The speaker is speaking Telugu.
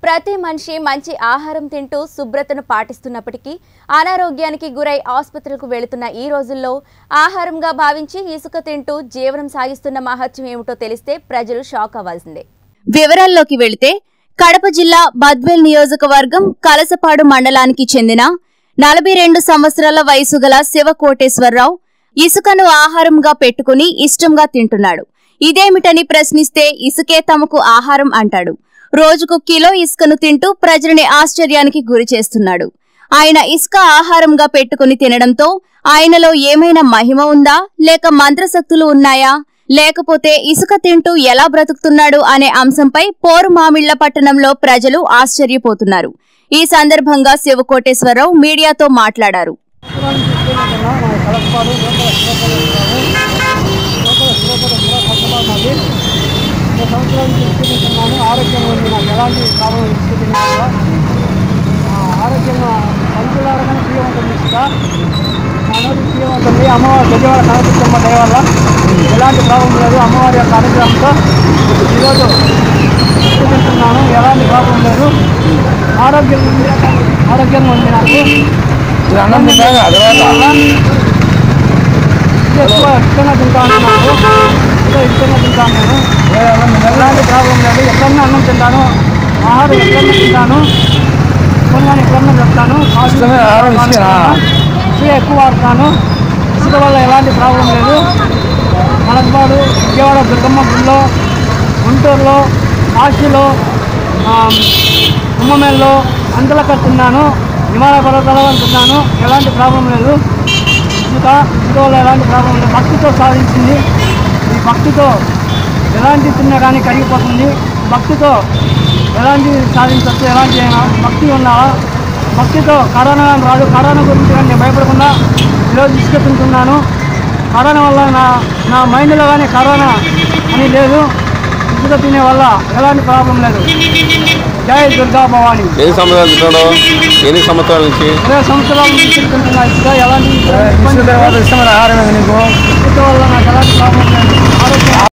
ప్రతి మనిషి మంచి ఆహారం తింటూ శుభ్రతను పాటిస్తున్నప్పటికీ అనారోగ్యానికి గురై ఆసుపత్రులకు వెళుతున్న ఈ రోజుల్లో ఆహారంగా భావించి ఇసుక తింటూ జీవనం సాగిస్తున్న మహత్యం ఏమిటో తెలిస్తే ప్రజలు షాక్ అవ్వాల్సిందే వివరాల్లోకి వెళితే కడప జిల్లా బద్వేల్ నియోజకవర్గం కలసపాడు మండలానికి చెందిన నలభై రెండు సంవత్సరాల వయసు గల శివకోటేశ్వరరావు ఇసుకను ఆహారంగా పెట్టుకుని ఇష్టంగా తింటున్నాడు ఇదేమిటని ప్రశ్నిస్తే ఇసుకే తమకు ఆహారం అంటాడు రోజుకు కిలో ఇసుకను తింటూ ప్రజలని ఆశ్చర్యానికి గురి చేస్తున్నాడు ఆయన ఇసుక ఆహారంగా పెట్టుకుని తినడంతో ఆయనలో ఏమైనా మహిమ ఉందా లేక మంత్రశక్తులు ఉన్నాయా లేకపోతే ఇసుక తింటూ ఎలా బ్రతుకుతున్నాడు అనే అంశంపై పోరు మామిళ్ల పట్టణంలో ప్రజలు ఆశ్చర్యపోతున్నారు ఈ సందర్భంగా శివకోటేశ్వరరావు మీడియాతో మాట్లాడారు కలపాలు లోపల శ్లోకాలు లోపల శ్లోకాలు కూడా కష్టపడినది ఒక సంవత్సరాల నుంచి ఇచ్చుకుంటున్నాను ఆరోగ్యం ఉంది నాకు ఎలాంటి ప్రాబ్లం ఇచ్చుకుంటున్నాను ఆరోగ్యంగా పంచులారగానే ప్రియం ఉంటుంది ఇసుక నా నోటి ప్రియం ఉంటుంది అమ్మవారి గజవాడ కనపడుతున్న దయ వల్ల ఎలాంటి ప్రాబ్లం లేదు అమ్మవారి యొక్క అనుగ్రహంతో ఈరోజు ఇచ్చుకుంటున్నాను ఎలాంటి ప్రాబ్లం లేదు ఆరోగ్యం ఉంది ఆరోగ్యంగా ఉంది నాకు అన్నం తిన్నాక అలవాటు ఎక్కువ ఇష్టంగా తింటాను నాకు ఎక్కువ ఇష్టంగా తింటాను నేను ఎలాంటి ప్రాబ్లం లేదు ఎక్కడన్నా అన్నం తింటాను ఆహారం ఎక్కడన్నా తింటాను కొన్ని ఎక్కడన్నా చెప్తాను ఇష్టమైన ఆహారం ఇసుకేనా? ఇసుక ఎక్కువ వాడతాను ఇసుక వల్ల ఎలాంటి ప్రాబ్లం లేదు మలక్పాడు విజయవాడ దుర్గమ్మ గుడిలో గుంటూరులో కాశీలో కుమ్మమేల్లో అంతలక్కడ తిన్నాను హిమాలయ పర్వతాల వల్ల తిన్నాను ఎలాంటి ప్రాబ్లం లేదు ఇసుక ఇసుక వల్ల ఎలాంటి ప్రాబ్లం లేదు భక్తితో సాధించింది ఈ భక్తితో ఎలాంటి తిన్నా కానీ కరిగిపోతుంది భక్తితో ఎలాంటి సాధించవచ్చు ఎలాంటి అయినా భక్తి ఉండాలా భక్తితో కరోనా అని రాదు కరోనా గురించి కానీ నేను భయపడకుండా ఈరోజు ఇసుక తింటున్నాను కరోనా వల్ల నా నా మైండ్లో కానీ కరోనా అని లేదు ఇసుక తినే వల్ల ఎలాంటి ప్రాబ్లం లేదు జై దుర్గా భవాని ఎన్ని సంవత్సరాలు తింటాడు ఎన్ని సంవత్సరాల నుంచి ఇరవై సంవత్సరాల నుంచి తింటున్నా ఇసుక ఎలాంటి ఇష్టమైన ఆహారం నీకు ఇసుక వల్ల నాకు ఎలాంటి ప్రాబ్లం లేదు ఆరోగ్యం